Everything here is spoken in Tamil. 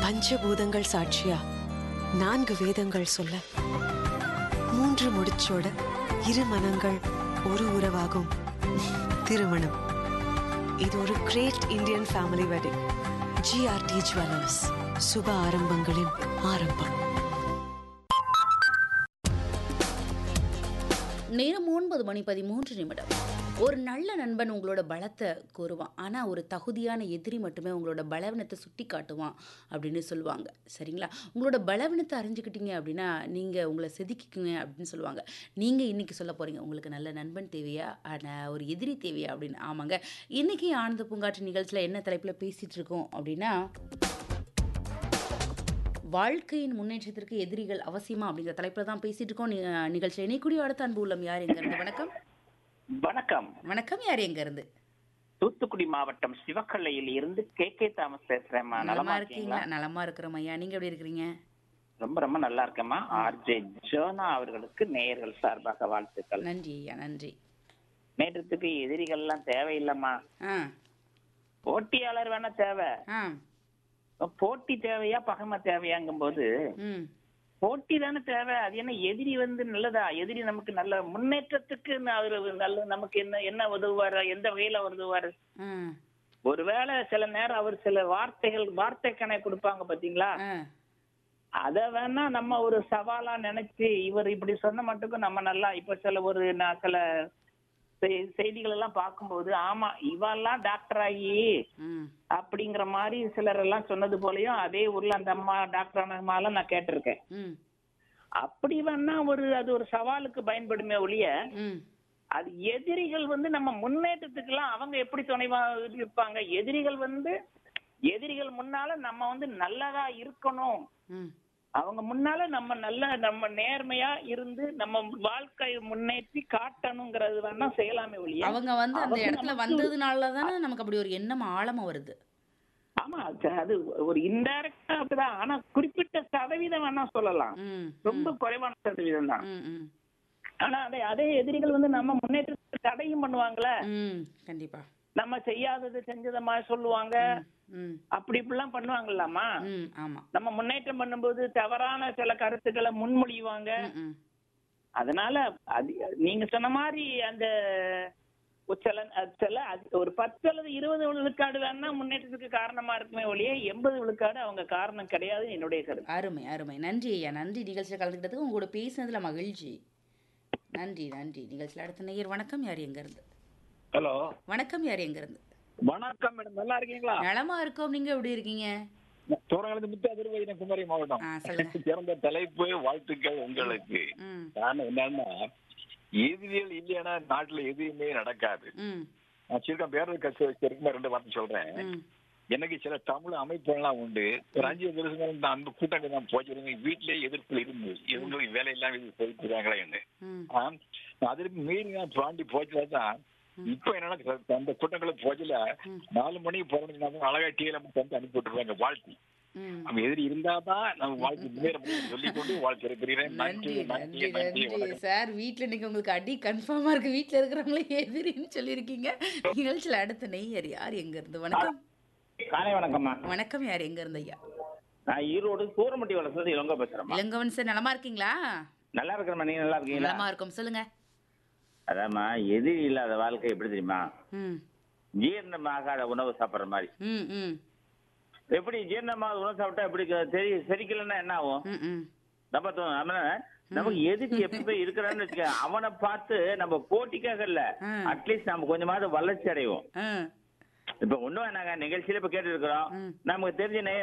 பஞ்சபூதங்கள் சாட்சியா நான்கு வேதங்கள் சொல்ல மூன்று முடிச்சோட இரு மனங்கள் ஒரு உறவாகும் திருமணம் இது ஒரு great Indian family wedding GRT jewellers சுப ஆரம்பங்களின் ஆரம்பம் நேரம் ஒன்பது மணி பதிமூன்று நிமிடம் ஒரு நல்ல நண்பன் உங்களோட பலத்தை கூறுவான் ஆனால் ஒரு தகுதியான எதிரி மட்டுமே உங்களோட பலவீனத்தை சுட்டி காட்டுவான் அப்படின்னு சொல்லுவாங்க சரிங்களா உங்களோட பலவீனத்தை அறிஞ்சுக்கிட்டீங்க அப்படின்னா நீங்கள் உங்களை செதுக்கிக்குங்க அப்படின்னு சொல்லுவாங்க நீங்கள் இன்றைக்கி சொல்ல போகிறீங்க உங்களுக்கு நல்ல நண்பன் தேவையா ஆனால் ஒரு எதிரி தேவையா அப்படின்னு ஆமாங்க இன்றைக்கி ஆனந்த பூங்காற்று நிகழ்ச்சியில் என்ன தலைப்பில் பேசிகிட்டு இருக்கோம் அப்படின்னா வாழ்க்கையின் முன்னேற்றத்திற்கு எதிரிகள் அவசியமா அப்படிங்கிற தலைப்பில் தான் பேசிட்டு இருக்கோம் நி- நிகழ்ச்சியில் இணைக்கூடிய அடுத்த அன்பு உள்ளம் யார் எங்க இருந்து வணக்கம் வணக்கம் வணக்கம் யார் எங்க இருந்து தூத்துக்குடி மாவட்டம் சிவக்கல்லையில் இருந்து கே கே தாமஸ் பேசுறேம்மா நலமா நலமா இருக்கீங்களா இருக்கீங்களா நலமா இருக்கிறோம் ஐயா நீங்க எப்படி இருக்கிறீங்க ரொம்ப ரொம்ப நல்லா இருக்கேம்மா ஆர்ஜே ஜோனா அவர்களுக்கு நேயர்கள் சார்பாக வாழ்த்துக்கள் நன்றி ஐயா நன்றி நேற்றத்துக்கு எதிரிகள் எல்லாம் தேவையில்லைம்மா ஆ போட்டியாளர் வேணா தேவை ஆ போட்டி தேவையா பகைமை தேவையாங்கும் போது ம் போட்டி தானே தேவை அது என்ன எதிரி வந்து நல்லதா எதிரி நமக்கு நல்ல முன்னேற்றத்துக்கு ந- அவரு நல்ல நமக்கு என்ன என்ன உதவுவாரு எந்த வகையில உதவுவாரு ஆ ஒருவேளை சில நேரம் அவர் சில வார்த்தைகள் வார்த்தை கணக்கு கொடுப்பாங்க பாத்தீங்களா ஆ அத வேணா நம்ம ஒரு சவாலா நினைச்சு இவர் இப்படி சொன்ன மட்டுக்கும் நம்ம நல்லா இப்ப சில ஒரு நான் சில செய்- செய்திகள் எல்லாம் பார்க்கும்போது ஆமா இவெல்லாம் டாக்டர் ஆகி ம் அப்படிங்கிற மாதிரி சிலர் எல்லாம் சொன்னது போலயும் அதே ஊர்ல அந்த அம்மா டாக்டர் ஆன அம்மாலாம் நான் கேட்டிருக்கேன் ம் அப்படி வேணா ஒரு அது ஒரு சவாலுக்கு பயன்படுமே ஒழிய ம் அது எதிரிகள் வந்து நம்ம முன்னேற்றத்துக்கெல்லாம் அவங்க எப்படி துணைவா இருப்பாங்க எதிரிகள் வந்து எதிரிகள் முன்னால நம்ம வந்து நல்லதா இருக்கணும் ம் அவங்க முன்னால நம்ம நல்ல நம்ம நேர்மையா இருந்து நம்ம வாழ்க்கை முன்னேற்றி காட்டணுங்கிறது வேணா செய்யலாமே ஒழிய அவங்க வந்து அந்த அவங்க இடத்துல நமக்கு- வந்ததுனால தானே நமக்கு அப்படி ஒரு எண்ணம் ஆழமா வருது ஆமா அது- அது ஒரு இன்டைரக்டா அப்படிதான் ஆனா குறிப்பிட்ட சதவீதம் வேணா சொல்லலாம் ம் ரொம்ப குறைவான சதவீதம் தான் ம் ம் ஆனா அதே அதே எதிரிகள் வந்து நம்ம முன்னேற்றத்துக்கு தடையும் பண்ணுவாங்களே ம் கண்டிப்பா நம்ம செய்யாதது செஞ்சத மாதிரி சொல்லுவாங்க ம் அப்படி இப்படிலாம் பண்ணுவாங்கல்லாமா ம் ஆமா நம்ம முன்னேற்றம் பண்ணும்போது தவறான சில கருத்துக்களை முன்மொழிவாங்க ம் ம் அதனால அது நீங்க சொன்ன மாதிரி அந்த ஒரு சில அது சில அது ஒரு பத்து அல்லது இருபது விழுக்காடு வேணா முன்னேற்றத்துக்கு காரணமா இருக்குமே ஒழிய எண்பது விழுக்காடு அவங்க காரணம் கிடையாது என்னுடைய கருத்து அருமை அருமை நன்றி ஐயா நன்றி நிகழ்ச்சியில் கலந்துக்கிட்டதுக்கு உங்களோட பேசுனதுல மகிழ்ச்சி நன்றி நன்றி நிகழ்ச்சியில் அடுத்த நேயர் வணக்கம் யார் எங்க இருந்து ஹலோ வணக்கம் யார் எங்க இருந்து வணக்கம் மேடம் நல்லா இருக்கீங்களா நலமா இருக்கோம் நீங்க எப்படி இருக்கீங்க தூரங்களது முத்து அதிர்வதின குமரி மாவட்டம் ஆ சொல்லுங்க சிறந்த தலைப்பு வாழ்த்துக்கள் உங்களுக்கு ம் காரணம் என்னன்னா எதிரிகள் இல்லைன்னா நாட்டுல எதுவுமே நடக்காது ம் நான் சிறுக்கம் பேரர் கட்சி வச்சிருக்கும் ரெண்டு வார்த்தை சொல்றேன் ம் எனக்கு சில தமிழ் அமைப்புகள்லாம் உண்டு ஒரு அஞ்சு வருஷம் இந்த அந்த கூட்டங்கள் நான் போச்சிருங்க வீட்டிலேயே எதிர்ப்பு இருந்து இவங்க வேலையெல்லாம் இது போயிட்டு இருக்காங்களேன்னு ம் ஆ, அதற்கு மீறி நான் தாண்டி போச்சுல தான் இப்ப என்னன்னா அந்த கூட்டங்களை போச்சுல நாலு மணிக்கு போறோம்னா அழகா டீல வந்து அனுப்பி விட்டுருவாங்க வாழ்த்தி ம் நம்ம எதிரி இருந்தாதான் நம்ம வாழ்க்கை முன்னேற முடியும் சொல்லிக் கொண்டு வாழ்க்கை இருக்கிறேன் நன்றி நன்றி நன்றி வணக்கம் சார் வீட்டில் இன்னைக்கு உங்களுக்கு அடி கன்ஃபார்மாக இருக்கு வீட்டில் இருக்கிறவங்களே எதிரின்னு சொல்லியிருக்கீங்க நிகழ்ச்சியில் அடுத்த நெய்யர் யார் எங்க இருந்து வணக்கம் காலை வணக்கம்மா வணக்கம் யார் எங்க இருந்து ஐயா நான் ஈரோடு சூரமட்டி வளர்ந்தது இளங்கோ பேசுறேம்மா இளங்கவன் சார் நலமா இருக்கீங்களா நல்லா இருக்கிறேம்மா நீங்க நல்லா இருக்கீங்களா நலமா இருக்கும் சொல்லுங்க அதாம்மா எதிரி இல்லாத வாழ்க்கை எப்படி தெரியுமா ம் ஜீரணமாகாத உணவு சாப்பிடுற மாதிரி ம் ம் எப்படி ஜீரணமாகாத உணவு சாப்பிட்டா எப்படி க- தெரி செரிக்கலன்னா என்ன ஆகும் ம் ம் நம்ம தோணும். நம்ம நமக்கு எதிரி எப்பவுமே இருக்கிறான்னு வச்சுக்க அவனை பார்த்து நம்ம போட்டிக்காக இல்ல ஆ. அட்லீஸ்ட் நம்ம கொஞ்சமாவது வளர்ச்சி அடைவோம் ஆ இப்ப ஒண்ணும் நாங்க நிகழ்ச்சியில இப்ப கேட்டு இருக்கிறோம் ம். நமக்கு தெரிஞ்ச நேயர்